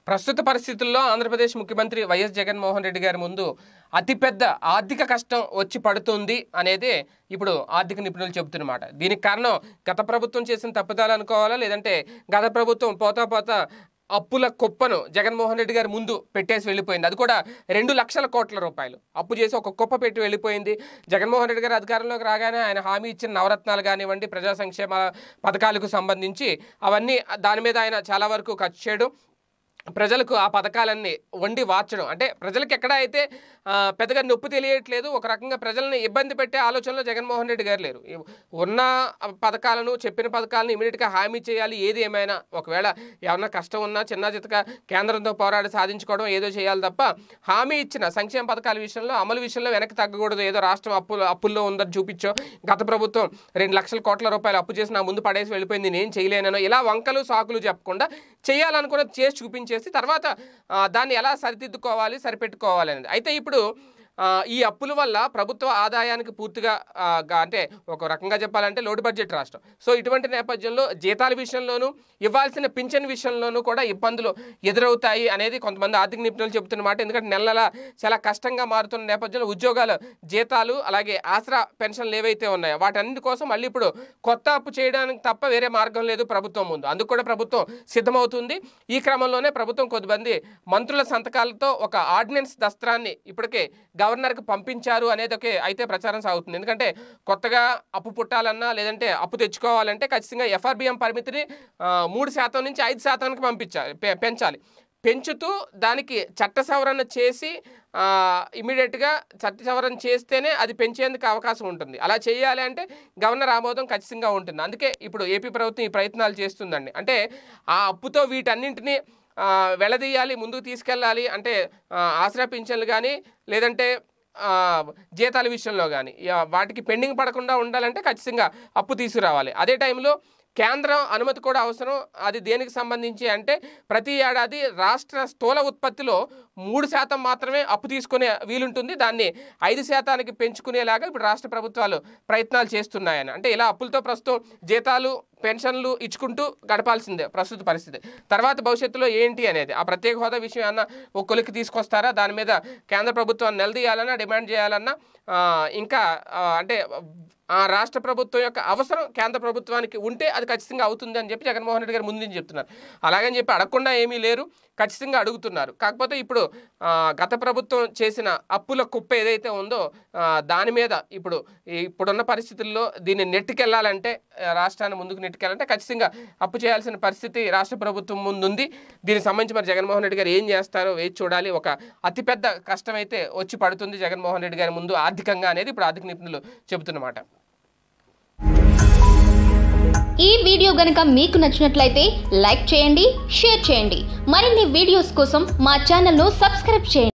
ప్రస్తుత పరిస్థితుల్లో ఆంధ్రప్రదేశ్ ముఖ్యమంత్రి వైఎస్ జగన్మోహన్ రెడ్డి గారి ముందు అతిపెద్ద ఆర్థిక కష్టం వచ్చి పడుతుంది అనేది ఇప్పుడు ఆర్థిక నిపుణులు చెబుతున్నమాట దీనికి కారణం గత ప్రభుత్వం చేసిన తప్పుదాలు అనుకోవాలా లేదంటే గత ప్రభుత్వం పోతా పోతా అప్పుల కుప్పను జగన్మోహన్ రెడ్డి గారి ముందు పెట్టేసి వెళ్ళిపోయింది అది కూడా రెండు లక్షల కోట్ల రూపాయలు అప్పు చేసి ఒక కుప్ప పెట్టి వెళ్ళిపోయింది జగన్మోహన్ రెడ్డి గారు అధికారంలోకి రాగానే ఆయన హామీ ఇచ్చిన నవరత్నాలు కానివ్వండి ప్రజా సంక్షేమ పథకాలకు సంబంధించి అవన్నీ దాని మీద ఆయన చాలా వరకు ఖర్చు చేయడం ప్రజలకు ఆ పథకాలన్నీ వండి వార్చడం అంటే ప్రజలకు ఎక్కడ అయితే ఆ, పెద్దగా నొప్పి తెలియట్లేదు ఒక రకంగా ప్రజల్ని ఇబ్బంది పెట్టే ఆలోచనలో జగన్మోహన్ రెడ్డి గారు లేరు ఈ ఉన్న పథకాలను చెప్పిన పథకాలను ఇమీడియట్గా హామీ చేయాలి ఏది ఏమైనా ఒకవేళ ఏమన్నా కష్టం ఉన్నా చిన్న చితక కేంద్రంతో పోరాడి సాధించుకోవడం ఏదో చేయాలి తప్ప హామీ ఇచ్చిన సంక్షేమ పథకాల విషయంలో అమలు విషయంలో వెనక్కి తగ్గకూడదు ఏదో రాష్ట్రం అప్పులు అప్పుల్లో ఉందని చూపించో గత ప్రభుత్వం రెండు లక్షల కోట్ల రూపాయలు అప్పు చేసి నా ముందు పడేసి వెళ్ళిపోయింది నేను చేయలేనో ఇలా వంకలు సాకులు చెప్పకుండా చేయాలనుకున్నది చేసి చూపించేసి తర్వాత ఆ, దాన్ని ఎలా సరిదిద్దుకోవాలి సరిపెట్టుకోవాలి అనేది అయితే ఇప్పుడు ఆ, ఈ అప్పుల వల్ల ప్రభుత్వ ఆదాయానికి పూర్తిగా ఆ, గా- అంటే ఒక రకంగా చెప్పాలంటే లోటు బడ్జెట్ రాష్ట్రం సో ఇటువంటి నేపథ్యంలో జీతాల విషయంలోనూ ఇవ్వాల్సిన పింఛన్ విషయంలోనూ కూడా ఇబ్బందులు ఎదురవుతాయి అనేది కొంతమంది ఆర్థిక నిపుణులు చెబుతున్నమాట ఎందుకంటే నెల నెల చాలా కష్టంగా మారుతున్న నేపథ్యంలో ఉద్యోగాలు జీతాలు అలాగే ఆసరా పెన్షన్లు ఏవైతే ఉన్నాయో వాటన్నిటి కోసం మళ్ళీ ఇప్పుడు కొత్త అప్పు చేయడానికి తప్ప వేరే మార్గం లేదు ప్రభుత్వం ముందు అందుకు కూడా ప్రభుత్వం సిద్ధమవుతుంది ఈ క్రమంలోనే ప్రభుత్వం కొద్దిమంది మంత్రుల సంతకాలతో ఒక ఆర్డినెన్స్ దస్త్రాన్ని ఇప్పటికే గవర్నర్కి పంపించారు అనేది ఒకే అయితే ప్రచారం సాగుతుంది ఎందుకంటే కొత్తగా అప్పు పుట్టాలన్నా లేదంటే అప్పు తెచ్చుకోవాలంటే ఖచ్చితంగా ఎఫ్ఆర్బిఎం పరిమితిని ఆ, మూడు శాతం నుంచి ఐదు శాతానికి పంపించాలి పె- పెంచాలి పెంచుతూ దానికి చట్ట సవరణ చేసి ఇమీడియట్గా చట్ట సవరణ చేస్తేనే అది పెంచేందుకు అవకాశం ఉంటుంది అలా చేయాలి అంటే గవర్నర్ ఆమోదం ఖచ్చితంగా ఉంటుంది అందుకే ఇప్పుడు ఏపీ ప్రభుత్వం ఈ ప్రయత్నాలు చేస్తుందండి అంటే ఆ అప్పుతో వీటన్నింటినీ ఆ, వెళ్లదీయాలి ముందుకు తీసుకెళ్ళాలి అంటే ఆ, ఆసరా పింఛన్లు కానీ లేదంటే ఆ, జీతాల విషయంలో కానీ వాటికి పెండింగ్ పడకుండా ఉండాలంటే ఖచ్చితంగా అప్పు తీసుకురావాలి అదే టైంలో కేంద్రం అనుమతి కూడా అవసరం అది దేనికి సంబంధించి అంటే ప్రతి ఏడాది రాష్ట్ర స్థూల ఉత్పత్తిలో మూడు శాతం మాత్రమే అప్పు తీసుకునే వీలుంటుంది దాన్ని ఐదు శాతానికి పెంచుకునేలాగా ఇప్పుడు రాష్ట్ర ప్రభుత్వాలు ప్రయత్నాలు చేస్తున్నాయని అంటే ఇలా అప్పులతో ప్రస్తుతం జీతాలు పెన్షన్లు ఇచ్చుకుంటూ గడపాల్సిందే ప్రస్తుత పరిస్థితి తర్వాత భవిష్యత్తులో ఏంటి అనేది ఆ ప్రత్యేక హోదా విషయం అన్న ఒక కొలికి తీసుకొస్తారా దాని మీద కేంద్ర ప్రభుత్వాన్ని నిలదీయాలన్నా డిమాండ్ చేయాలన్నా ఆ, ఇంకా ఆ, అంటే ఆ రాష్ట్ర ప్రభుత్వం యొక్క అవసరం కేంద్ర ప్రభుత్వానికి ఉంటే అది ఖచ్చితంగా అవుతుంది అని చెప్పి జగన్మోహన్ రెడ్డి గారు ముందు నుంచి చెప్తున్నారు అలాగని చెప్పి అడగకుండా ఏమీ లేరు ఖచ్చితంగా అడుగుతున్నారు కాకపోతే ఇప్పుడు ఆ, గత ప్రభుత్వం చేసిన అప్పుల కుప్ప ఏదైతే ఉందో ఆ, దాని మీద ఇప్పుడు ఈ ఇప్పుడున్న పరిస్థితుల్లో దీన్ని నెట్టుకెళ్లాలంటే ఆ, రాష్ట్రాన్ని ముందుకు నెట్టుకెళ్ళాలంటే ఖచ్చితంగా అప్పు చేయాల్సిన పరిస్థితి రాష్ట్ర ప్రభుత్వం ముందుంది దీనికి సంబంధించి మరి జగన్మోహన్ రెడ్డి గారు ఏం చేస్తారో వేచి చూడాలి ఒక అతిపెద్ద కష్టం అయితే వచ్చి పడుతుంది జగన్మోహన్ రెడ్డి గారి ముందు ఆర్థికంగా అనేది ఇప్పుడు ఆర్థిక నిపుణులు చెబుతున్నమాట ఈ వీడియో గనుక మీకు నచ్చినట్లయితే లైక్ చేయండి షేర్ చేయండి మరిన్ని వీడియోస్ కోసం మా ఛానల్ను సబ్స్క్రైబ్ చేయండి